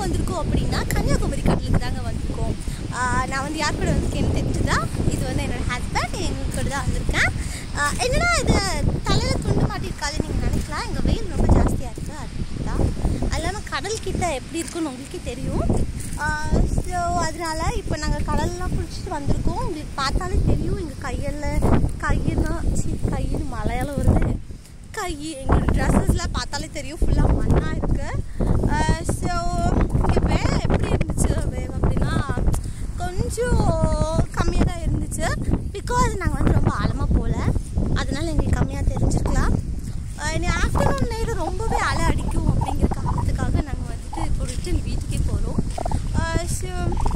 வந்திருக்கோம் அப்படின்னா கன்னியாகுமரி கடலுக்கு தாங்க வந்திருக்கோம் ஆஹ் நான் வந்து யார் கூட வந்திருக்கேன்னு தெரிஞ்சுதா இது வந்து என்னோட ஹஸ்பண்ட் எங்க கூட தான் வந்திருக்கேன் ஆஹ் என்னடா இது தலையில் துண்டு மாட்டிருக்காது நீங்கள் நினைக்கலாம் எங்கள் வெயில் ரொம்ப ஜாஸ்தியாக இருக்குது அதுதான் அது இல்லாமல் கடல் கிட்ட எப்படி இருக்குன்னு உங்களுக்கே தெரியும் ஸோ அதனால இப்போ நாங்கள் கடல்லாம் பிடிச்சிட்டு வந்திருக்கோம் உங்களுக்கு பார்த்தாலே தெரியும் எங்கள் கையில் கையெல்லாம் சி கையில் மலையாளம் வருது கை எங்களோட ட்ரெஸ்ஸஸ்லாம் பார்த்தாலே தெரியும் ஃபுல்லாக மண்ணாக இருக்குது ஸோ இங்கே வேவ் எப்படி இருந்துச்சு வேவ் அப்படின்னா கொஞ்சம் கம்மியாக தான் இருந்துச்சு பிகாஸ் நாங்கள் வந்து ரொம்ப ஆழமாக போகல அதனால எங்களுக்கு கம்மியாக தெரிஞ்சிருக்கலாம் இனி ஆஃப்டர்நூன் நேரம் ரொம்பவே அலை அடிக்கும் அப்படிங்கிற காரணத்துக்காக நாங்கள் வந்துட்டு இப்போ ரிட்டன் வீட்டுக்கே போகிறோம் ஸோ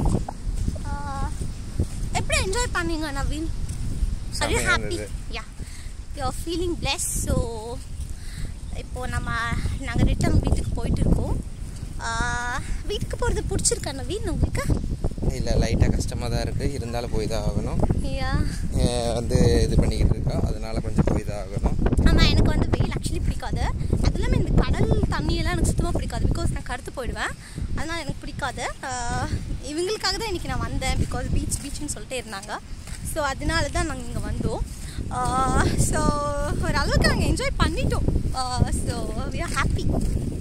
எப்படி என்ஜாய் பண்ணீங்க நவீன் ஆர் யூ செமையா ஹாப்பி இருந்தது. Yeah you are feeling plus so இப்போது நம்ம நாங்கள் ரிட்டன் வீட்டுக்கு போயிட்டு இருக்கோம் ஆஹ், வீட்டுக்கு போகிறது பிடிச்சிருக்கா நவீன் உங்களுக்கு இல்லை லைட்டாக கஷ்டமாக தான் இருக்குது இருந்தாலும் போய் தான் ஆகணும் யா அஹ் வந்து இது பண்ணிக்கிட்டு இருக்கா அதனால கொஞ்சம் போய் தான் ஆகணும் ஆனால் எனக்கு வந்து வெயில் ஆக்சுவலி பிடிக்காது அது இல்லாமல் இந்த கடல் தண்ணியெல்லாம் எனக்கு சுத்தமாக பிடிக்காது பிகாஸ் நான் கருத்து போயிடுவேன் அதனால் எனக்கு பிடிக்காது ஆஹ், இவங்களுக்காக தான் இன்றைக்கி நான் வந்தேன் பிகாஸ் பீச் பீச்னு சொல்லிட்டே இருந்தாங்க ஸோ அதனால தான் நாங்கள் இங்கே வந்தோம் ஸோ ஓரளவுக்கு நாங்கள் என்ஜாய் பண்ணிட்டோம் ஸோ வி ஆர் ஹாப்பி